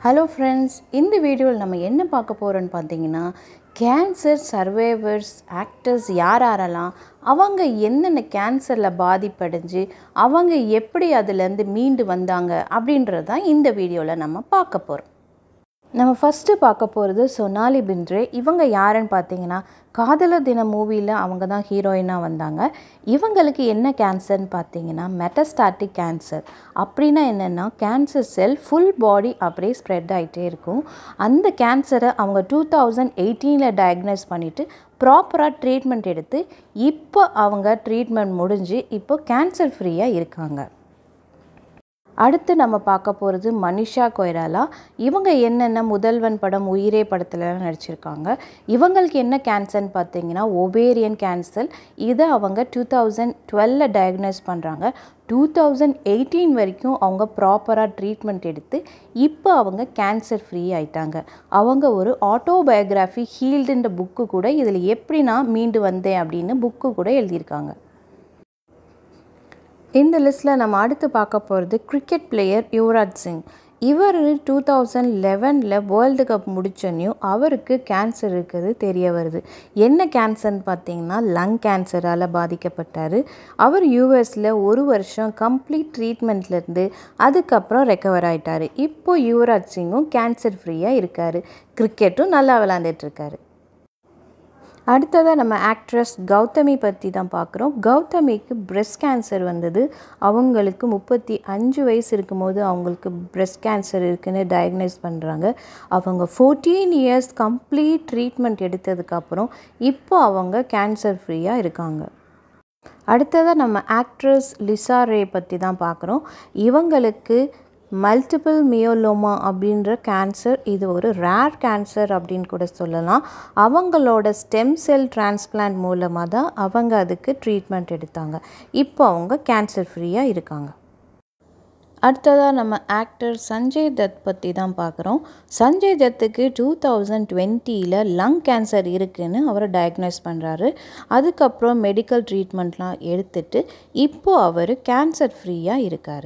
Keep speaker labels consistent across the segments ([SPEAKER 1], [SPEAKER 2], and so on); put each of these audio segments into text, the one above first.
[SPEAKER 1] hello friends இந்த வீடியோவில் நம்ம என்ன பார்க்க போகிறோன்னு பார்த்தீங்கன்னா கேன்சர் சர்வைவர்ஸ் ஆக்டர்ஸ் யார் யாரெல்லாம் அவங்க என்னென்ன கேன்சரில் பாதிப்படைஞ்சு அவங்க எப்படி அதுலேருந்து மீண்டு வந்தாங்க அப்படின்றது தான் இந்த வீடியோவில் நம்ம பார்க்க போகிறோம் நம்ம ஃபஸ்ட்டு பார்க்க போகிறது சொனாலி பிந்த்ரே இவங்க யாருன்னு பார்த்தீங்கன்னா காதலர் தின மூவியில் அவங்க தான் ஹீரோயினாக வந்தாங்க இவங்களுக்கு என்ன கேன்சர்னு பார்த்தீங்கன்னா மெட்டஸ்டாட்டிக் கேன்சர் அப்படின்னா என்னென்னா கேன்சர் செல் ஃபுல் பாடி அப்படியே ஸ்ப்ரெட் ஆகிட்டே இருக்கும் அந்த கேன்சரை அவங்க டூ தௌசண்ட் எயிட்டீனில் டயக்னோஸ் பண்ணிவிட்டு ப்ராப்பராக ட்ரீட்மெண்ட் எடுத்து இப்போ அவங்க ட்ரீட்மெண்ட் முடிஞ்சு இப்போ கேன்சர் ஃப்ரீயாக இருக்காங்க அடுத்து நம்ம பார்க்க போகிறது மனிஷா கொய்ராலா இவங்க என்னென்ன முதல்வன் படம் உயிரே படத்துலலாம் நடிச்சிருக்காங்க இவங்களுக்கு என்ன கேன்சர்னு பார்த்தீங்கன்னா ஒபேரியன் கேன்சர் இதை அவங்க டூ தௌசண்ட் டுவெல்ல டயக்னோஸ் பண்ணுறாங்க டூ தௌசண்ட் எயிட்டீன் வரைக்கும் அவங்க ப்ராப்பராக ட்ரீட்மெண்ட் எடுத்து இப்போ அவங்க கேன்சர் ஃப்ரீ ஆயிட்டாங்க அவங்க ஒரு ஆட்டோபயோகிராஃபி ஹீல்டுன்ற புக்கு கூட இதில் எப்படி நான் மீண்டு வந்தேன் அப்படின்னு புக்கு கூட எழுதியிருக்காங்க இந்த லிஸ்ட்டில் நம்ம அடுத்து பார்க்க போகிறது கிரிக்கெட் பிளேயர் யுவராஜ் சிங் இவர் டூ தௌசண்ட் லெவனில் வேர்ல்டு கப் முடிச்சோன்னையும் அவருக்கு கேன்சர் இருக்குது தெரிய வருது என்ன கேன்சர்னு பார்த்தீங்கன்னா லங் கேன்சரால் பாதிக்கப்பட்டார் அவர் யூஎஸில் ஒரு வருஷம் கம்ப்ளீட் ட்ரீட்மெண்ட்லேருந்து அதுக்கப்புறம் ரெக்கவர் ஆகிட்டார் இப்போ யுவராஜ் சிங்கும் கேன்சர் ஃப்ரீயாக இருக்கார் கிரிக்கெட்டும் நல்லா விளாண்டுட்டுருக்காரு அடுத்ததாக நம்ம ஆக்ட்ரஸ் கௌதமி பற்றி தான் பார்க்குறோம் கௌதமிக்கு பிரெஸ்ட் கேன்சர் வந்தது அவங்களுக்கு முப்பத்தி அஞ்சு வயசு இருக்கும்போது அவங்களுக்கு பிரெஸ்ட் கேன்சர் இருக்குன்னு டயக்னைஸ் பண்ணுறாங்க அவங்க ஃபோர்டீன் இயர்ஸ் கம்ப்ளீட் ட்ரீட்மெண்ட் எடுத்ததுக்கப்புறம் இப்போ அவங்க கேன்சர் ஃப்ரீயாக இருக்காங்க அடுத்ததாக நம்ம ஆக்ட்ரஸ் லிசா ரே பற்றி தான் பார்க்குறோம் இவங்களுக்கு மல்டிபிள் மியோலோமா அப்படின்ற கேன்சர் இது ஒரு ரேர் கேன்சர் அப்படின்னு கூட சொல்லலாம் அவங்களோட ஸ்டெம் செல் டிரான்ஸ்பிளான்ட் மூலமாக தான் அவங்க அதுக்கு ட்ரீட்மெண்ட் எடுத்தாங்க இப்போ அவங்க கேன்சர் ஃப்ரீயாக இருக்காங்க அடுத்ததாக நம்ம ஆக்டர் சஞ்சய் தத் பற்றி தான் பார்க்குறோம் சஞ்சய் தத்துக்கு டூ தௌசண்ட் டுவெண்ட்டியில் லங் கேன்சர் இருக்குதுன்னு அவர் டயக்னோஸ் பண்ணுறாரு அதுக்கப்புறம் மெடிக்கல் ட்ரீட்மெண்ட்லாம் எடுத்துட்டு இப்போது அவர் கேன்சர் ஃப்ரீயாக இருக்கார்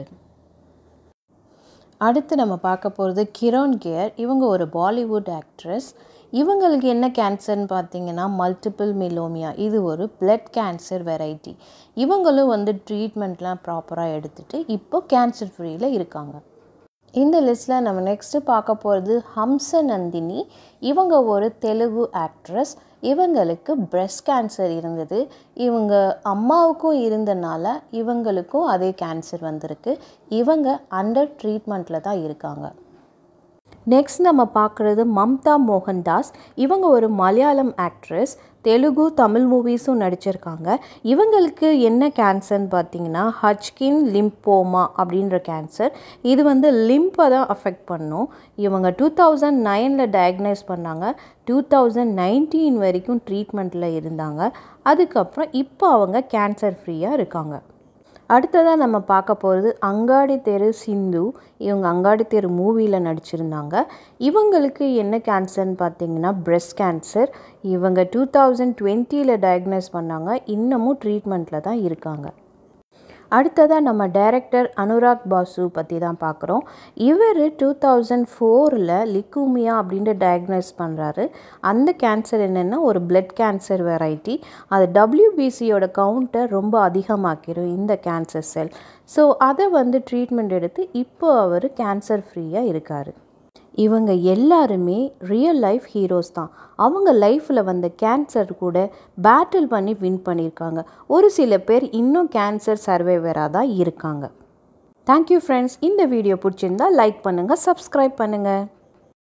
[SPEAKER 1] அடுத்து நம்ம பார்க்க போகிறது கிரோன் கேர் இவங்க ஒரு பாலிவுட் ஆக்ட்ரஸ் இவங்களுக்கு என்ன கேன்சர்னு பார்த்தீங்கன்னா மல்டிபிள் மிலோமியா இது ஒரு பிளட் கேன்சர் வெரைட்டி இவங்களும் வந்து ட்ரீட்மெண்ட்லாம் ப்ராப்பராக எடுத்துகிட்டு இப்போ கேன்சர் ஃப்ரீயில் இருக்காங்க இந்த லிஸ்ட்டில் நம்ம நெக்ஸ்ட்டு பார்க்க போகிறது ஹம்ச நந்தினி இவங்க ஒரு தெலுங்கு ஆக்ட்ரஸ் இவங்களுக்கு பிரெஸ்ட் கேன்சர் இருந்தது இவங்க அம்மாவுக்கும் இருந்தனால இவங்களுக்கும் அதே கேன்சர் வந்திருக்கு இவங்க அண்டர் ட்ரீட்மெண்ட்டில் தான் இருக்காங்க நெக்ஸ்ட் நம்ம பார்க்குறது மம்தா மோகன்தாஸ் இவங்க ஒரு மலையாளம் ஆக்ட்ரஸ் தெலுங்கு தமிழ் மூவிஸும் நடிச்சிருக்காங்க இவங்களுக்கு என்ன கேன்சர்னு பார்த்தீங்கன்னா ஹச்கின் லிம்போமா அப்படின்ற கேன்சர் இது வந்து லிம்பை தான் அஃபெக்ட் பண்ணும் இவங்க டூ தௌசண்ட் நைனில் டயக்னைஸ் பண்ணாங்க டூ தௌசண்ட் நைன்டீன் வரைக்கும் ட்ரீட்மெண்ட்டில் இருந்தாங்க அதுக்கப்புறம் இப்போ அவங்க கேன்சர் ஃப்ரீயாக இருக்காங்க அடுத்ததாக நம்ம பார்க்க போகிறது அங்காடி தெரு சிந்து இவங்க அங்காடி தெரு மூவியில் நடிச்சிருந்தாங்க இவங்களுக்கு என்ன கேன்சர்னு பார்த்தீங்கன்னா பிரெஸ்ட் கேன்சர் இவங்க டூ தௌசண்ட் டுவெண்ட்டியில் டயக்னோஸ் பண்ணாங்க இன்னமும் ட்ரீட்மெண்ட்டில் தான் இருக்காங்க அடுத்ததாக நம்ம டைரக்டர் அனுராக் பாசு பற்றி தான் பார்க்குறோம் இவர் டூ தௌசண்ட் ஃபோரில் லிக்கூமியா அப்படின்ட்டு டயக்னோஸ் பண்ணுறாரு அந்த கேன்சர் என்னென்னா ஒரு பிளட் கேன்சர் வெரைட்டி அது டபிள்யூபிசியோட கவுண்ட்டை ரொம்ப அதிகமாக்கிடும் இந்த கேன்சர் செல் ஸோ அதை வந்து ட்ரீட்மெண்ட் எடுத்து இப்போ அவர் கேன்சர் ஃப்ரீயாக இருக்கார் இவங்க எல்லாருமே ரியல் லைஃப் ஹீரோஸ் தான் அவங்க லைஃப்பில் வந்த கேன்சர் கூட பேட்டில் பண்ணி வின் பண்ணியிருக்காங்க ஒரு சில பேர் இன்னும் கேன்சர் சர்வைவராக தான் இருக்காங்க தேங்க்யூ ஃப்ரெண்ட்ஸ் இந்த வீடியோ பிடிச்சிருந்தா லைக் பண்ணுங்கள் சப்ஸ்கிரைப் பண்ணுங்கள்